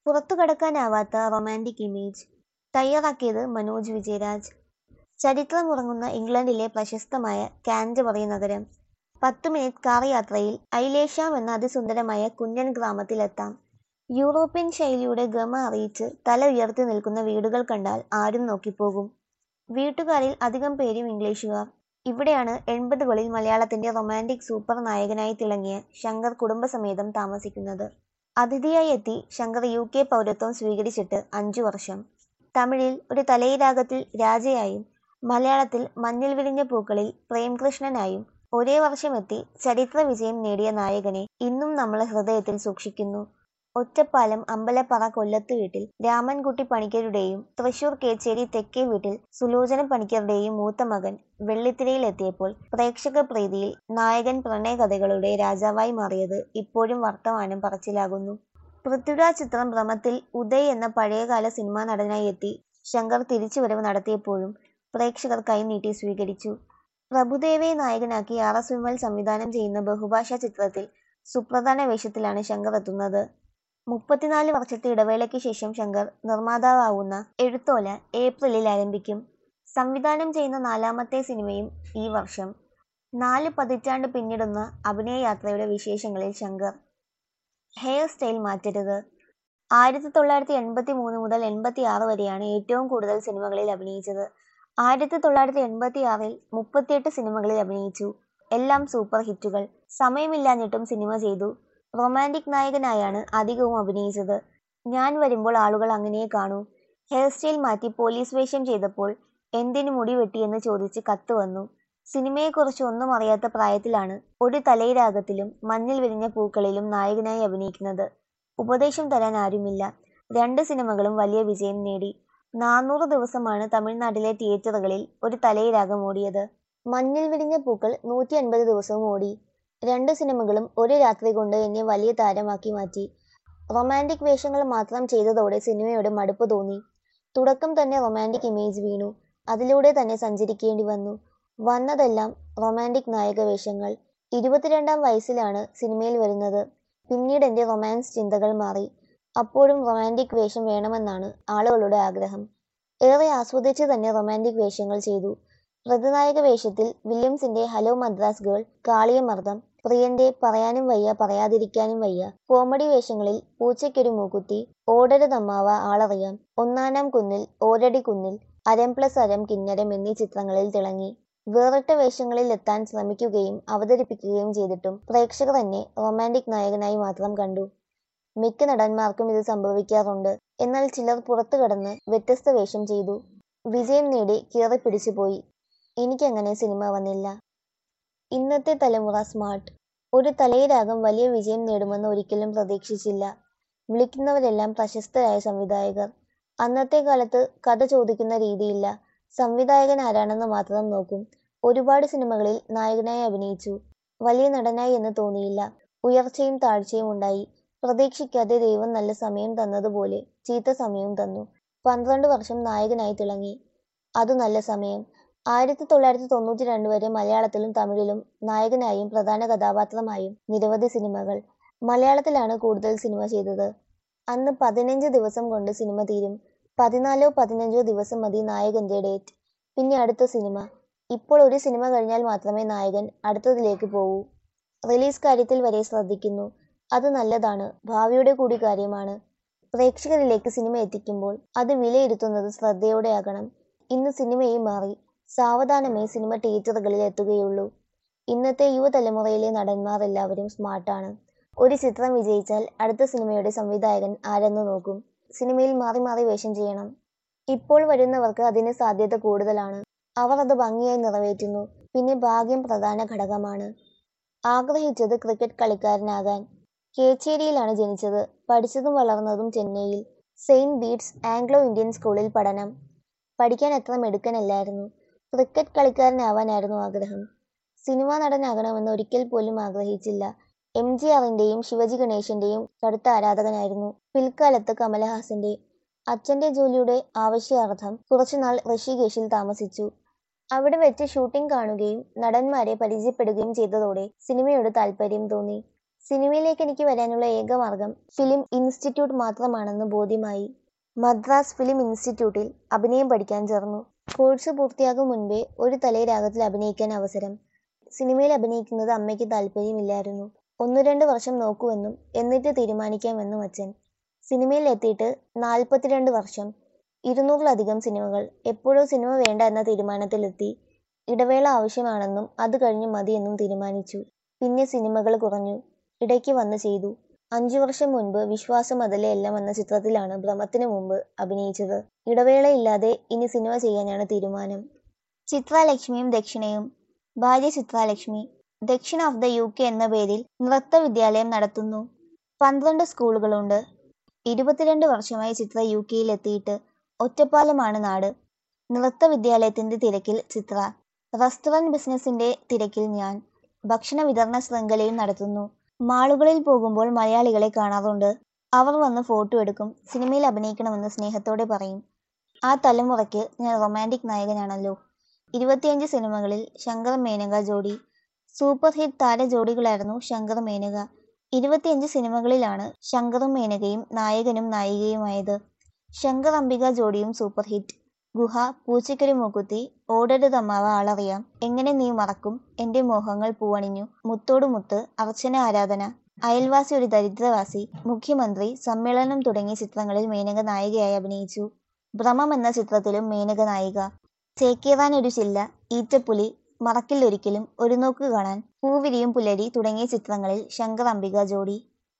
പുറത്തുകടക്കാനാവാത്ത romantic image തയ്യാറാക്കിയത് മനോജ് വിജയരാജ് ചരിത്രമുറങ്ങുന്ന ഇംഗ്ലണ്ടിലെ പ്രശസ്തമായ കാൻറ്റബറി നഗരം പത്തു മിനിറ്റ് കാർ യാത്രയിൽ ഐലേഷാം എന്ന അതിസുന്ദരമായ കുഞ്ഞൻ ഗ്രാമത്തിലെത്താം യൂറോപ്യൻ ശൈലിയുടെ ഗമ അറിയിച്ച് തല ഉയർത്തി നിൽക്കുന്ന വീടുകൾ കണ്ടാൽ ആരും നോക്കിപ്പോകും വീട്ടുകാരിൽ അധികം പേരും ഇംഗ്ലീഷുകാർ ഇവിടെയാണ് എൺപതുകളിൽ മലയാളത്തിന്റെ റൊമാന്റിക് സൂപ്പർ നായകനായി തിളങ്ങിയ ശങ്കർ കുടുംബസമേതം താമസിക്കുന്നത് അതിഥിയായി എത്തി ശങ്കർ യു കെ പൗരത്വം സ്വീകരിച്ചിട്ട് അഞ്ചു വർഷം തമിഴിൽ ഒരു തലൈരാഗത്തിൽ രാജയായും മലയാളത്തിൽ മഞ്ഞിൽ വിരിഞ്ഞ പൂക്കളിൽ പ്രേംകൃഷ്ണനായും ഒരേ വർഷമെത്തി ചരിത്ര വിജയം നേടിയ നായകനെ ഇന്നും നമ്മൾ ഹൃദയത്തിൽ സൂക്ഷിക്കുന്നു ഒറ്റപ്പാലം അമ്പലപ്പറ കൊല്ലത്ത് വീട്ടിൽ രാമൻകുട്ടി പണിക്കരുടെയും തൃശൂർ കേച്ചേരി തെക്കേ വീട്ടിൽ സുലോചന പണിക്കരുടെയും മൂത്ത മകൻ വെള്ളിത്തിരയിലെത്തിയപ്പോൾ പ്രേക്ഷക പ്രീതിയിൽ നായകൻ പ്രണയകഥകളുടെ രാജാവായി മാറിയത് ഇപ്പോഴും വർത്തമാനം പറച്ചിലാകുന്നു പൃഥ്വിരാജ് ചിത്രം ഭ്രമത്തിൽ ഉദയ് എന്ന പഴയകാല സിനിമാ നടനായി എത്തി ശങ്കർ തിരിച്ചുവരവ് നടത്തിയപ്പോഴും പ്രേക്ഷകർ കൈനീട്ടി സ്വീകരിച്ചു പ്രഭുദേവയെ നായകനാക്കി ആർ എസ് വിമൽ സംവിധാനം ചെയ്യുന്ന ബഹുഭാഷാ ചിത്രത്തിൽ സുപ്രധാന വേഷത്തിലാണ് ശങ്കർ എത്തുന്നത് മുപ്പത്തിനാല് വർഷത്തെ ഇടവേളയ്ക്ക് ശേഷം ശങ്കർ നിർമ്മാതാവാവുന്ന എഴുത്തോല ഏപ്രിലിൽ ആരംഭിക്കും സംവിധാനം ചെയ്യുന്ന നാലാമത്തെ സിനിമയും ഈ വർഷം നാല് പതിറ്റാണ്ട് പിന്നിടുന്ന അഭിനയയാത്രയുടെ വിശേഷങ്ങളിൽ ശങ്കർ ഹെയർ സ്റ്റൈൽ മാറ്റരുത് ആയിരത്തി തൊള്ളായിരത്തി എൺപത്തി മൂന്ന് മുതൽ എൺപത്തി ആറ് വരെയാണ് ഏറ്റവും കൂടുതൽ സിനിമകളിൽ അഭിനയിച്ചത് ആയിരത്തി തൊള്ളായിരത്തി എൺപത്തി ആറിൽ മുപ്പത്തിയെട്ട് സിനിമകളിൽ അഭിനയിച്ചു എല്ലാം സൂപ്പർ ഹിറ്റുകൾ സമയമില്ലാഞ്ഞിട്ടും സിനിമ ചെയ്തു റൊമാൻറ്റിക് നായകനായാണ് അധികവും അഭിനയിച്ചത് ഞാൻ വരുമ്പോൾ ആളുകൾ അങ്ങനെ കാണൂ ഹെയർ സ്റ്റൈൽ മാറ്റി പോലീസ് വേഷം ചെയ്തപ്പോൾ എന്തിനു മുടി വെട്ടിയെന്ന് ചോദിച്ച് കത്ത് വന്നു സിനിമയെക്കുറിച്ച് ഒന്നും അറിയാത്ത പ്രായത്തിലാണ് ഒരു തലൈരാഗത്തിലും മഞ്ഞിൽ വിരിഞ്ഞ പൂക്കളിലും നായകനായി അഭിനയിക്കുന്നത് ഉപദേശം തരാൻ ആരുമില്ല രണ്ട് സിനിമകളും വലിയ വിജയം നേടി നാനൂറ് ദിവസമാണ് തമിഴ്നാട്ടിലെ തിയേറ്ററുകളിൽ ഒരു തലൈരാഗം ഓടിയത് മഞ്ഞിൽ വിരിഞ്ഞ പൂക്കൾ നൂറ്റി അൻപത് ദിവസവും ഓടി രണ്ട് സിനിമകളും ഒരു രാത്രി കൊണ്ട് എന്നെ വലിയ താരമാക്കി മാറ്റി റൊമാൻറ്റിക് വേഷങ്ങൾ മാത്രം ചെയ്തതോടെ സിനിമയുടെ മടുപ്പ് തോന്നി തുടക്കം തന്നെ റൊമാൻറ്റിക് ഇമേജ് വീണു അതിലൂടെ തന്നെ സഞ്ചരിക്കേണ്ടി വന്നു വന്നതെല്ലാം റൊമാൻറ്റിക് നായക വേഷങ്ങൾ ഇരുപത്തിരണ്ടാം വയസ്സിലാണ് സിനിമയിൽ വരുന്നത് പിന്നീട് എൻ്റെ റൊമാൻസ് ചിന്തകൾ മാറി അപ്പോഴും റൊമാൻറ്റിക് വേഷം വേണമെന്നാണ് ആളുകളുടെ ആഗ്രഹം ഏറെ ആസ്വദിച്ച് തന്നെ റൊമാൻറ്റിക് വേഷങ്ങൾ ചെയ്തു പ്രതിനായക വേഷത്തിൽ വില്യംസിന്റെ ഹലോ മദ്രാസ് ഗേൾ കാളിയമർദ്ദം പ്രിയന്റെ പറയാനും വയ്യ പറയാതിരിക്കാനും വയ്യ കോമഡി വേഷങ്ങളിൽ പൂച്ചയ്ക്കൊരു മൂക്കുത്തി ഓടരുതമ്മാവ ആളറിയാം ഒന്നാനാം കുന്നിൽ ഓരടി കുന്നിൽ അരം പ്ലസ് അരം കിന്നരം എന്നീ ചിത്രങ്ങളിൽ തിളങ്ങി വേറിട്ട വേഷങ്ങളിൽ എത്താൻ ശ്രമിക്കുകയും അവതരിപ്പിക്കുകയും ചെയ്തിട്ടും പ്രേക്ഷകർ തന്നെ റൊമാൻറ്റിക് നായകനായി മാത്രം കണ്ടു മിക്ക നടന്മാർക്കും ഇത് സംഭവിക്കാറുണ്ട് എന്നാൽ ചിലർ പുറത്തു കടന്ന് വ്യത്യസ്ത വേഷം ചെയ്തു വിജയം നേടി കീറി പിടിച്ചുപോയി എനിക്കങ്ങനെ സിനിമ വന്നില്ല ഇന്നത്തെ തലമുറ സ്മാർട്ട് ഒരു തലയിലാകം വലിയ വിജയം നേടുമെന്ന് ഒരിക്കലും പ്രതീക്ഷിച്ചില്ല വിളിക്കുന്നവരെല്ലാം പ്രശസ്തരായ സംവിധായകർ അന്നത്തെ കാലത്ത് കഥ ചോദിക്കുന്ന രീതിയില്ല സംവിധായകൻ ആരാണെന്ന് മാത്രം നോക്കും ഒരുപാട് സിനിമകളിൽ നായകനായി അഭിനയിച്ചു വലിയ നടനായി എന്ന് തോന്നിയില്ല ഉയർച്ചയും താഴ്ചയും ഉണ്ടായി പ്രതീക്ഷിക്കാതെ ദൈവം നല്ല സമയം തന്നതുപോലെ ചീത്ത സമയവും തന്നു പന്ത്രണ്ട് വർഷം നായകനായി തിളങ്ങി അത് നല്ല സമയം ആയിരത്തി തൊള്ളായിരത്തി തൊണ്ണൂറ്റി രണ്ട് വരെ മലയാളത്തിലും തമിഴിലും നായകനായും പ്രധാന കഥാപാത്രമായും നിരവധി സിനിമകൾ മലയാളത്തിലാണ് കൂടുതൽ സിനിമ ചെയ്തത് അന്ന് പതിനഞ്ച് ദിവസം കൊണ്ട് സിനിമ തീരും പതിനാലോ പതിനഞ്ചോ ദിവസം മതി നായകന്റെ ഡേറ്റ് പിന്നെ അടുത്ത സിനിമ ഇപ്പോൾ ഒരു സിനിമ കഴിഞ്ഞാൽ മാത്രമേ നായകൻ അടുത്തതിലേക്ക് പോകൂ റിലീസ് കാര്യത്തിൽ വരെ ശ്രദ്ധിക്കുന്നു അത് നല്ലതാണ് ഭാവിയുടെ കൂടി കാര്യമാണ് പ്രേക്ഷകരിലേക്ക് സിനിമ എത്തിക്കുമ്പോൾ അത് വിലയിരുത്തുന്നത് ശ്രദ്ധയോടെയാകണം ഇന്ന് സിനിമയും മാറി സാവധാനമേ സിനിമ തിയേറ്ററുകളിൽ എത്തുകയുള്ളൂ ഇന്നത്തെ യുവതലമുറയിലെ നടന്മാർ എല്ലാവരും സ്മാർട്ടാണ് ഒരു ചിത്രം വിജയിച്ചാൽ അടുത്ത സിനിമയുടെ സംവിധായകൻ ആരെന്ന് നോക്കും സിനിമയിൽ മാറി മാറി വേഷം ചെയ്യണം ഇപ്പോൾ വരുന്നവർക്ക് അതിന് സാധ്യത കൂടുതലാണ് അവർ അത് ഭംഗിയായി നിറവേറ്റുന്നു പിന്നെ ഭാഗ്യം പ്രധാന ഘടകമാണ് ആഗ്രഹിച്ചത് ക്രിക്കറ്റ് കളിക്കാരനാകാൻ കേച്ചേരിയിലാണ് ജനിച്ചത് പഠിച്ചതും വളർന്നതും ചെന്നൈയിൽ സെയിന്റ് ബീറ്റ്സ് ആംഗ്ലോ ഇന്ത്യൻ സ്കൂളിൽ പഠനം പഠിക്കാൻ അത്ര മെടുക്കനല്ലായിരുന്നു ക്രിക്കറ്റ് കളിക്കാരനാവാനായിരുന്നു ആഗ്രഹം സിനിമാ നടനാകണമെന്ന് ഒരിക്കൽ പോലും ആഗ്രഹിച്ചില്ല എം ജി ആറിന്റെയും ശിവജി ഗണേശന്റെയും കടുത്ത ആരാധകനായിരുന്നു പിൽക്കാലത്ത് കമലഹാസന്റെ അച്ഛന്റെ ജോലിയുടെ ആവശ്യാർത്ഥം കുറച്ചുനാൾ ഋഷികേശിൽ താമസിച്ചു അവിടെ വെച്ച് ഷൂട്ടിംഗ് കാണുകയും നടന്മാരെ പരിചയപ്പെടുകയും ചെയ്തതോടെ സിനിമയോട് താല്പര്യം തോന്നി സിനിമയിലേക്ക് എനിക്ക് വരാനുള്ള ഏക മാർഗം ഫിലിം ഇൻസ്റ്റിറ്റ്യൂട്ട് മാത്രമാണെന്ന് ബോധ്യമായി മദ്രാസ് ഫിലിം ഇൻസ്റ്റിറ്റ്യൂട്ടിൽ അഭിനയം പഠിക്കാൻ ചേർന്നു കോഴ്സ് പൂർത്തിയാകും മുൻപേ ഒരു തലേ രാഗത്തിൽ അഭിനയിക്കാൻ അവസരം സിനിമയിൽ അഭിനയിക്കുന്നത് അമ്മയ്ക്ക് താല്പര്യമില്ലായിരുന്നു ഒന്നു രണ്ട് വർഷം നോക്കുമെന്നും എന്നിട്ട് തീരുമാനിക്കാമെന്നും അച്ഛൻ സിനിമയിൽ എത്തിയിട്ട് നാൽപ്പത്തിരണ്ട് വർഷം ഇരുന്നൂറിലധികം സിനിമകൾ എപ്പോഴോ സിനിമ വേണ്ട എന്ന തീരുമാനത്തിലെത്തി ഇടവേള ആവശ്യമാണെന്നും അത് കഴിഞ്ഞ് മതിയെന്നും തീരുമാനിച്ചു പിന്നെ സിനിമകൾ കുറഞ്ഞു ഇടയ്ക്ക് വന്ന് ചെയ്തു അഞ്ചു വർഷം മുൻപ് വിശ്വാസം അതിലെ എല്ലാം എന്ന ചിത്രത്തിലാണ് ഭ്രമത്തിന് മുമ്പ് അഭിനയിച്ചത് ഇടവേളയില്ലാതെ ഇനി സിനിമ ചെയ്യാനാണ് തീരുമാനം ചിത്രലക്ഷ്മിയും ദക്ഷിണയും ഭാര്യ ചിത്രലക്ഷ്മി ദക്ഷിണ ഓഫ് ദ യു കെ എന്ന പേരിൽ നൃത്ത വിദ്യാലയം നടത്തുന്നു പന്ത്രണ്ട് സ്കൂളുകളുണ്ട് ഇരുപത്തിരണ്ട് വർഷമായി ചിത്ര യു കെയിൽ എത്തിയിട്ട് ഒറ്റപ്പാലമാണ് നാട് നൃത്ത വിദ്യാലയത്തിന്റെ തിരക്കിൽ ചിത്ര റെസ്റ്റോറന്റ് ബിസിനസിന്റെ തിരക്കിൽ ഞാൻ ഭക്ഷണ വിതരണ ശൃംഖലയും നടത്തുന്നു മാളുകളിൽ പോകുമ്പോൾ മലയാളികളെ കാണാറുണ്ട് അവർ വന്ന് ഫോട്ടോ എടുക്കും സിനിമയിൽ അഭിനയിക്കണമെന്ന് സ്നേഹത്തോടെ പറയും ആ തലമുറയ്ക്ക് ഞാൻ റൊമാൻറ്റിക് നായകനാണല്ലോ ഇരുപത്തിയഞ്ച് സിനിമകളിൽ ശങ്കർ മേനക ജോഡി സൂപ്പർ ഹിറ്റ് താര ജോഡികളായിരുന്നു ശങ്കർ മേനക ഇരുപത്തിയഞ്ച് സിനിമകളിലാണ് ശങ്കറും മേനകയും നായകനും നായികയുമായത് ശങ്കർ അംബിക ജോഡിയും സൂപ്പർ ഹിറ്റ് ഗുഹ പൂച്ചയ്ക്കൊരു മൂക്കുത്തി ഓടരുതമ്മാവ ആളറിയാം എങ്ങനെ നീ മറക്കും എന്റെ മോഹങ്ങൾ പൂവണിഞ്ഞു മുത്തോടു മുത്ത് അർച്ചന ആരാധന അയൽവാസി ഒരു ദരിദ്രവാസി മുഖ്യമന്ത്രി സമ്മേളനം തുടങ്ങിയ ചിത്രങ്ങളിൽ മേനക നായികയായി അഭിനയിച്ചു ഭ്രമം എന്ന ചിത്രത്തിലും മേനക നായിക ചേക്കേറാൻ ഒരു ചില്ല ഈറ്റപ്പുലി മറക്കില്ലൊരിക്കലും ഒരു നോക്ക് കാണാൻ പൂവിരിയും പുലരി തുടങ്ങിയ ചിത്രങ്ങളിൽ ശങ്കർ അംബിക ജോഡി